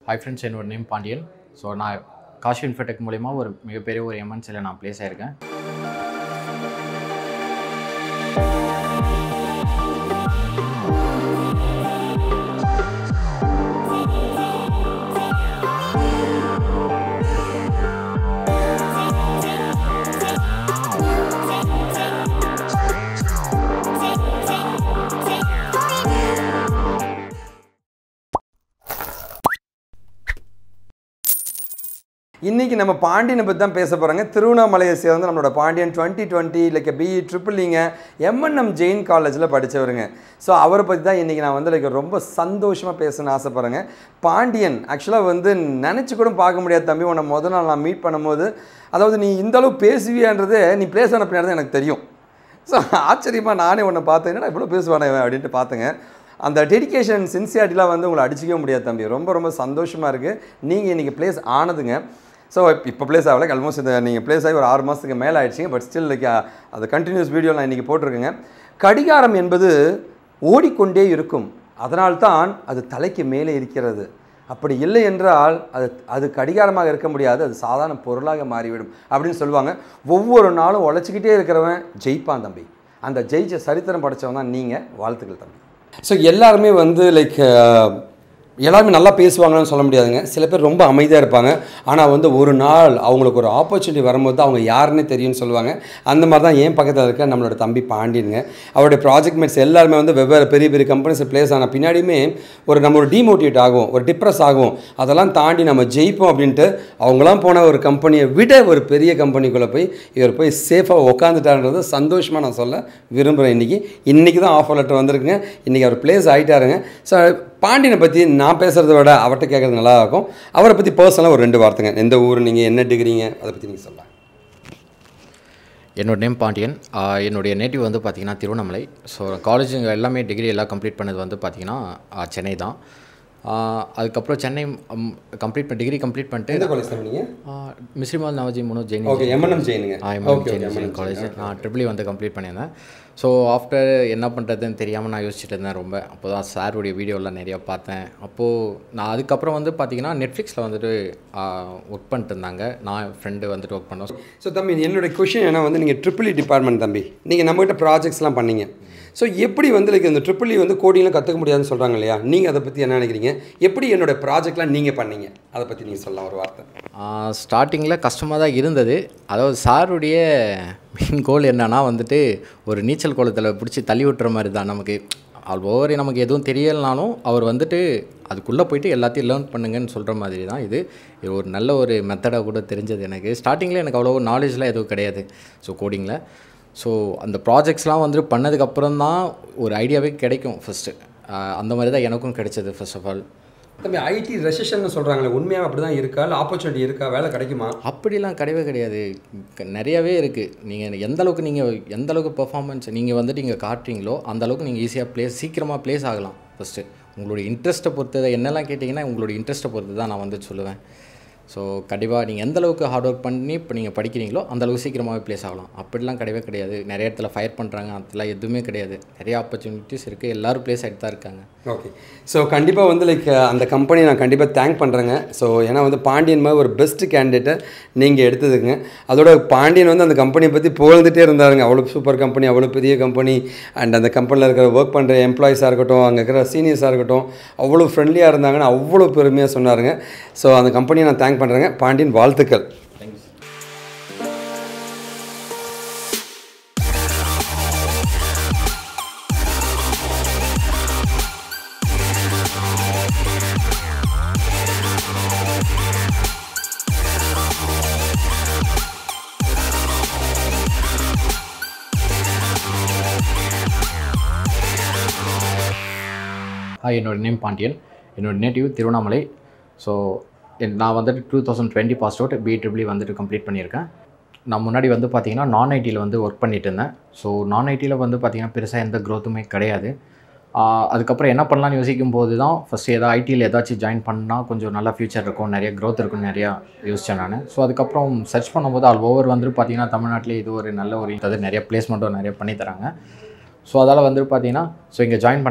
hi friends என்னோட name Pandian so நான் Kashi Infotech மூலிமா ஒரு மிகப்பெரிய ஒரு எம்என்சியில் நான் ப்ளேஸ் ஆயிருக்கேன் இன்னைக்கு நம்ம பாண்டியனை பற்றி தான் பேச போகிறாங்க திருவண்ணாமலையை சேர்ந்து நம்மளோட Pandian twenty twenty like BE ட்ரிபிளிங்க எம்என்எம் ஜெயின் காலேஜில் படித்தவருங்க ஸோ அவரை பற்றி தான் இன்றைக்கி நான் வந்து லைக் ரொம்ப சந்தோஷமாக பேசணும்னு ஆசைப்பட்றேங்க பாண்டியன் ஆக்சுவலாக வந்து நினச்சி கூட பார்க்க முடியாது தம்பி உன்னை முதல் நாள் நான் மீட் பண்ணும்போது அதாவது நீ இந்த அளவு பேசுவியான்றது நீ பிளேஸ் ஆன பின்னாடி தான் எனக்கு தெரியும் ஸோ ஆச்சரியமாக நானே உன்னை பார்த்தேன் என்னடா இவ்வளோ பேசுவானே இவன் அப்படின்ட்டு பார்த்தேங்க அந்த டெடிகேஷன் சின்சியாரிட்டிலாம் வந்து உங்களை அடிச்சிக்கவே முடியாது தம்பி ரொம்ப ரொம்ப சந்தோஷமாக இருக்குது நீங்கள் இன்றைக்கி ப்ளேஸ் ஆனதுங்க ஸோ இப்போ ப்ளேஸ் ஆகல ஆல்மோஸ்ட் இந்த நீங்கள் ப்ளேஸ் ஆகி ஒரு ஆறு மாதத்துக்கு மேலே ஆயிடுச்சிங்க பட் ஸ்டில் லைக் அது கண்டினியூஸ் வீடியோ நான் இன்றைக்கி போட்டிருக்கேங்க கடிகாரம் என்பது ஓடிக்கொண்டே இருக்கும் அதனால்தான் அது தலைக்கு மேலே இருக்கிறது அப்படி இல்லை என்றால் அது அது கடிகாரமாக இருக்க முடியாது அது சாதாரண பொருளாக மாறிவிடும் அப்படின்னு சொல்லுவாங்க ஒவ்வொரு நாளும் உழைச்சிக்கிட்டே இருக்கிறவன் ஜெயிப்பான் தம்பி அந்த ஜெயிச்ச சரித்திரம் படைச்சவன் தான் நீங்கள் வாழ்த்துக்கள் தம்பி ஸோ எல்லாருமே வந்து லைக் எல்லாருமே நல்லா பேசுவாங்கன்னு சொல்ல முடியாதுங்க சில பேர் ரொம்ப அமைதியாக இருப்பாங்க ஆனால் வந்து ஒரு நாள் அவங்களுக்கு ஒரு ஆப்பர்ச்சுனிட்டி வரும்போது அவங்க யாருன்னே தெரியும்னு சொல்லுவாங்க அந்த மாதிரி தான் என் பக்கத்தில் இருக்க நம்மளோட தம்பி பாண்டியனுங்க அவருடைய ப்ராஜெக்ட் மேட்ஸ் எல்லாருமே வந்து வெவ்வேறு பெரிய பெரிய கம்பெனிஸ் பிளேஸ் ஆன பின்னாடியுமே ஒரு நம்ம ஒரு டிமோட்டிவேட் ஆகும் ஒரு டிப்ரெஸ் ஆகும் அதெல்லாம் தாண்டி நம்ம ஜெயிப்போம் அப்படின்ட்டு அவங்களாம் போன ஒரு கம்பெனியை விட ஒரு பெரிய கம்பெனிக்குள்ளே போய் இவர் போய் சேஃபாக உட்காந்துட்டான்றது சந்தோஷமாக நான் சொல்ல விரும்புகிறேன் இன்றைக்கி இன்றைக்கி தான் ஆஃபர் லெட்டர் வந்திருக்குங்க இன்றைக்கி அவர் பிளேஸ் ஆகிட்டாருங்க ஸோ பாண்டியனை பற்றி நான் பேசுகிறத விட அவர்கிட்ட கேட்குறது நல்லா இருக்கும் அவரை பற்றி பர்சனலாக ஒரு ரெண்டு வார்த்தைங்க எந்த ஊர் நீங்கள் என்ன டிகிரிங்க அதை பற்றி நீங்கள் சொல்லலாம் என்னோட நேம் பாண்டியன் ஆஹ் என்னுடைய நேட்டிவ் வந்து பார்த்திங்கன்னா திருவண்ணாமலை ஸோ காலேஜுங்க எல்லாமே டிகிரி எல்லாம் கம்ப்ளீட் பண்ணது வந்து பார்த்திங்கன்னா ஆஹ் சென்னை தான் ஆஹ் அதுக்கப்புறம் சென்னை கம்ப்ளீட் பண்ண டிகிரி கம்ப்ளீட் பண்ணிட்டு எந்த காலேஜ் நீங்கள் மிஸ்ரிமால் நவஜி முனோ ஜெயின் ஓகே எம்என்எம் ஜெயினுங்க எம்எம் ஜெயின் காலேஜ் நான் ட்ரிபிளி வந்து கம்ப்ளீட் பண்ணியிருந்தேன் ஸோ ஆஃப்டர் என்ன பண்ணுறதுன்னு தெரியாமல் நான் யோசிச்சுட்டு இருந்தேன் ரொம்ப அப்போ தான் சாருடைய வீடியோலாம் நிறையா பார்த்தேன் அப்போது நான் அதுக்கப்புறம் வந்து பார்த்தீங்கன்னா நெட்ஃப்ளிக்ஸில் வந்துட்டு ஒர்க் பண்ணிட்டு இருந்தாங்க நான் ஃப்ரெண்டு வந்துட்டு ஒர்க் பண்ணோம் ஸோ தம்பி என்னோட கொஷின் ஏன்னா வந்து நீங்கள் ட்ரிபிள் டிபார்ட்மெண்ட் தம்பி நீங்கள் நம்மகிட்ட ப்ராஜெக்ட்ஸ்லாம் பண்ணீங்க ஸோ எப்படி வந்து லைக் இந்த ட்ரிபிள் வந்து கோடிங்லாம் கற்றுக்க முடியாதுன்னு சொல்கிறாங்க இல்லையா நீங்கள் அதை பற்றி என்ன நினைக்கிறீங்க எப்படி என்னோட ப்ராஜெக்ட்லாம் நீங்கள் பண்ணீங்க அதை பற்றி நீங்கள் சொல்லலாம் ஒரு வார்த்தை ஸ்டார்டிங்கில் கஷ்டமாக தான் இருந்தது அதாவது சாருடைய மெயின் கோல் என்னன்னா வந்துட்டு ஒரு நீச்சல் குளத்தில் பிடிச்சி தள்ளி விட்டுற மாதிரி தான் நமக்கு ஓவர் நமக்கு எதுவும் தெரியலனாலும் அவர் வந்துட்டு அதுக்குள்ளே போயிட்டு எல்லாத்தையும் லேர்ன் பண்ணுங்கன்னு சொல்கிற மாதிரி தான் இது இது ஒரு நல்ல ஒரு மெத்தடாக கூட தெரிஞ்சது எனக்கு ஸ்டார்டிங்கில் எனக்கு அவ்வளோ நாலேஜ்லாம் எதுவும் கிடையாது ஸோ கோடிங்கில் ஸோ அந்த ப்ராஜெக்ட்ஸ்லாம் வந்துட்டு பண்ணதுக்கப்புறம் தான் ஒரு ஐடியாவே கிடைக்கும் ஃபஸ்ட்டு அந்த மாதிரி தான் எனக்கும் கிடைச்சது ஃபர்ஸ்ட் ஆஃப் ஆல் தம்பி ஐடி ரெசிஷன் சொல்கிறாங்களே உண்மையாக அப்படி தான் இருக்கா இல்லை ஆப்பர்ச்சுனிட்டி இருக்கா வேலை கிடைக்குமா அப்படிலாம் கிடையவே கிடையாது க- நிறையவே இருக்குது நீங்கள் எந்த அளவுக்கு நீங்கள் எந்த அளவுக்கு பெர்ஃபார்மன்ஸ் நீங்கள் வந்துட்டு இங்கே காட்டுறீங்களோ அந்த அளவுக்கு நீங்கள் ஈஸியாக ப்ளேஸ் சீக்கிரமாக ப்ளேஸ் ஆகலாம் ஃபஸ்ட்டு உங்களுடைய இன்ட்ரெஸ்ட்டை பொறுத்து என்னெல்லாம் கேட்டிங்கன்னா உங்களுடைய இன்ட்ரெஸ்ட்டை பொறுத்து தான் நான் வந்து சொல்லுவேன் ஸோ கண்டிப்பாக நீங்கள் எந்த அளவுக்கு ஹார்ட் ஒர்க் பண்ணி இப்போ நீங்கள் படிக்கிறீங்களோ அந்த அளவுக்கு சீக்கிரமாகவே ப்ளேஸ் ஆகலாம் அப்படிலாம் கிடையவே கிடையாது நிறைய இடத்துல ஃபயர் பண்ணுறாங்க அதெல்லாம் எதுவுமே கிடையாது நிறைய ஆப்பர்ச்சுனிட்டிஸ் இருக்குது எல்லோரும் ப்ளேஸ் ஆகிட்டு தான் இருக்காங்க ஓகே ஸோ கண்டிப்பாக வந்து லைக் அந்த கம்பெனி நான் கண்டிப்பாக தேங்க் பண்ணுறேங்க ஸோ ஏன்னா வந்து பாண்டியன் மாதிரி ஒரு பெஸ்ட் கேண்டிடேட்டை நீங்கள் எடுத்ததுங்க அதோட பாண்டியன் வந்து அந்த கம்பெனியை பற்றி புகழ்ந்துட்டே இருந்தாருங்க அவ்வளோ சூப்பர் கம்பெனி அவ்வளோ பெரிய கம்பெனி அண்ட் அந்த கம்பெனியில் இருக்கிற ஒர்க் பண்ணுற எம்ப்ளாயிஸாக இருக்கட்டும் அங்கே இருக்கிற சீனியர்ஸாக இருக்கட்டும் அவ்வளோ ஃப்ரெண்ட்லியாக இருந்தாங்கன்னு அவ்வளோ பெருமையாக சொன்னாருங்க ஸோ அந்த கம்பெனியை நான் தேங்க் பண்ணுறேங்க பாண்டியன் வாழ்த்துக்கள் ஹாய் என்னோட நேம் பாண்டியன் என்னோட நேட்டிவ் திருவண்ணாமலை ஸோ நான் வந்துட்டு two thousand twenty pass out B triple E வந்துட்டு கம்ப்ளீட் பண்ணியிருக்கேன் நான் முன்னாடி வந்து பார்த்தீங்கன்னா நான் ஐடியில் வந்து ஒர்க் பண்ணிட்டு இருந்தேன் ஸோ நான் ஐடியில் வந்து பார்த்தீங்கன்னா பெருசாக எந்த க்ரோத்துமே கிடையாது ஆஹ் அதுக்கப்புறம் என்ன பண்ணலாம்னு யோசிக்கும் போது தான் ஃபஸ்ட்டு ஏதாவது ஐடியில் ஏதாச்சும் ஜாயின் பண்ணால் கொஞ்சம் நல்ல ஃபியூச்சர் இருக்கும் நிறைய க்ரோத் இருக்கும்னு நிறையா யோசித்தேன் நான் ஸோ அதுக்கப்புறம் சர்ச் பண்ணும்போது ஆல் ஓவர் வந்துட்டு பார்த்தீங்கன்னா தமிழ்நாட்டிலே இது ஒரு நல்ல ஒரு அது நிறைய பிளேஸ்மெண்ட்டும் நிறைய பண்ணி தராங்க ஸோ அதால் வந்துட்டு பார்த்தீங்கன்னா ஸோ இங்கே ஜாயின் பண்ணேன்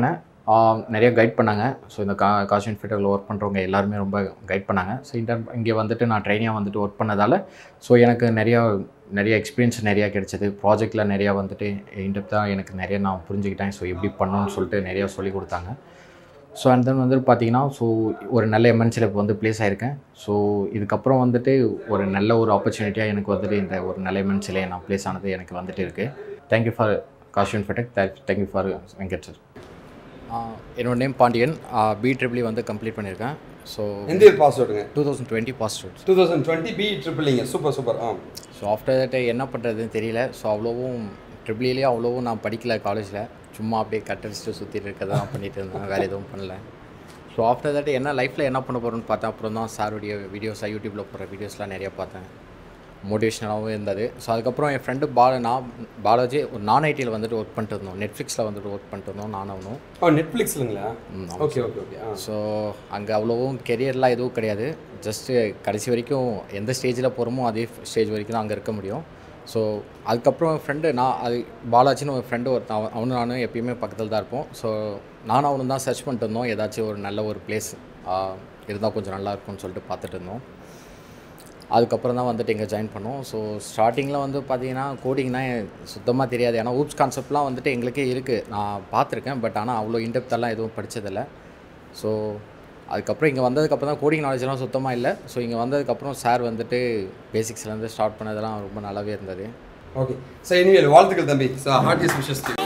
ஆஹ் நிறைய கைட் பண்ணாங்க ஸோ இந்த கா காஸ்டியூம் ஃபிட்டரில் ஒர்க் பண்ணுறவங்க எல்லாருமே ரொம்ப கைட் பண்ணாங்க ஸோ இன்டர் இங்கே வந்துட்டு நான் ட்ரைனியாக வந்துட்டு ஒர்க் பண்ணதால் ஸோ எனக்கு நிறையா நிறைய எக்ஸ்பீரியன்ஸ் நிறையா கிடைச்சது ப்ராஜெக்டில் நிறையா வந்துட்டு இன்டெப்த்தாக எனக்கு நிறைய நான் புரிஞ்சுக்கிட்டேன் ஸோ எப்படி பண்ணணும்னு சொல்லிட்டு நிறையா சொல்லி கொடுத்தாங்க ஸோ அண்ட் தென் வந்துட்டு பார்த்தீங்கன்னா ஸோ ஒரு நல்ல எம்என்சியில் இப்போ வந்து ப்ளேஸ் ஆயிருக்கேன் ஸோ இதுக்கப்புறம் வந்துட்டு ஒரு நல்ல ஒரு ஆப்பர்ச்சுனிட்டியாக எனக்கு வந்துட்டு இந்த ஒரு நல்ல எம்என்சிலே நான் ப்ளேஸ் ஆனது எனக்கு வந்துட்டு இருக்குது தேங்க்யூ ஃபார் காஸ்டியூன் ஃபெட்டக் தேங்க்யூ ஃபார் வெங்கட் சார் என்னோட நேம் பாண்டியன் பி ட்ரிபிளி வந்து கம்ப்ளீட் பண்ணியிருக்கேன் ஸோ எந்த இயர் பாஸ் அவுட்டுங்க two thousand twenty pass out two thousand twenty B ட்ரிபிளிங்க சூப்பர் சூப்பர் ஆ ஸோ ஆஃப்டர் தட் என்ன பண்ணுறதுன்னு தெரியல ஸோ அவ்வளோவும் ட்ரிபிளிலேயே அவ்வளோவும் நான் படிக்கல காலேஜில் சும்மா அப்படியே கட்டடிச்சுட்டு சுற்றிட்டு இருக்கதை தான் பண்ணிட்டு இருந்தேன் வேறு எதுவும் பண்ணல ஸோ ஆஃப்டர் தட் என்ன லைஃப்பில் என்ன பண்ண போகிறோன்னு பார்த்தேன் அப்புறம் தான் சாருடைய வீடியோஸாக யூடியூப்பில் போடுற வீடியோஸ்லாம் நிறையா பார்த்தேன் மோட்டிவேஷனலாகவும் இருந்தது ஸோ அதுக்கப்புறம் என் ஃப்ரெண்டு பால நான் பாலாஜி ஒரு நான் ஐடியில் வந்துட்டு ஒர்க் பண்ணிட்டு இருந்தோம் நெட்ஃப்ளிக்ஸில் வந்துட்டு ஒர்க் பண்ணிட்டு இருந்தோம் நானும் ஓ நெட்ஃப்ளிக்ஸ்லுங்களா ம், ஓகே ஓகே ஓகே ஆ ஸோ அங்கே அவ்வளோவும் கெரியர்லாம் எதுவும் கிடையாது ஜஸ்ட்டு கடைசி வரைக்கும் எந்த ஸ்டேஜில் போகிறோமோ அதே ஸ்டேஜ் வரைக்கும் தான் அங்கே இருக்க முடியும் ஸோ அதுக்கப்புறம் என் ஃப்ரெண்டு நான் அது பாலாஜின்னு ஒரு ஃப்ரெண்டு ஒருத்தன் அவன் அவனும் நானும் எப்பயுமே பக்கத்தில் தான் இருப்போம் ஸோ நானும் அவனும் தான் சர்ச் பண்ணிட்டு இருந்தோம் ஏதாச்சும் ஒரு நல்ல ஒரு பிளேஸ் இருந்தால் கொஞ்சம் நல்லா இருக்கும்னு சொல்லிட்டு பார்த்துட்டு இருந்தோம் அதுக்கப்புறம் தான் வந்துட்டு இங்கே ஜாயின் பண்ணோம் ஸோ ஸ்டார்டிங்கில் வந்து பார்த்தீங்கன்னா கோடிங்னா சுத்தமாக தெரியாது ஏன்னா ஊப்ஸ் கான்செப்ட்லாம் வந்துட்டு எங்களுக்கே இருக்குது நான் பார்த்துருக்கேன் பட் ஆனால் அவ்வளோ இன்டெப்த்தெல்லாம் எதுவும் படித்ததில்ல ஸோ அதுக்கப்புறம் இங்கே வந்ததுக்கப்புறம் தான் கோடிங் நாலேஜ்லாம் சுத்தமாக இல்லை ஸோ இங்கே வந்ததுக்கப்புறம் சார் வந்துட்டு பேசிக்ஸ்லேருந்து ஸ்டார்ட் பண்ணதெல்லாம் ரொம்ப நல்லாவே இருந்தது ஓகே ஸோ எனிவேல் வாழ்த்துக்கள் தம்பி ஸோ ஹார்டியஸ் விஷஸ்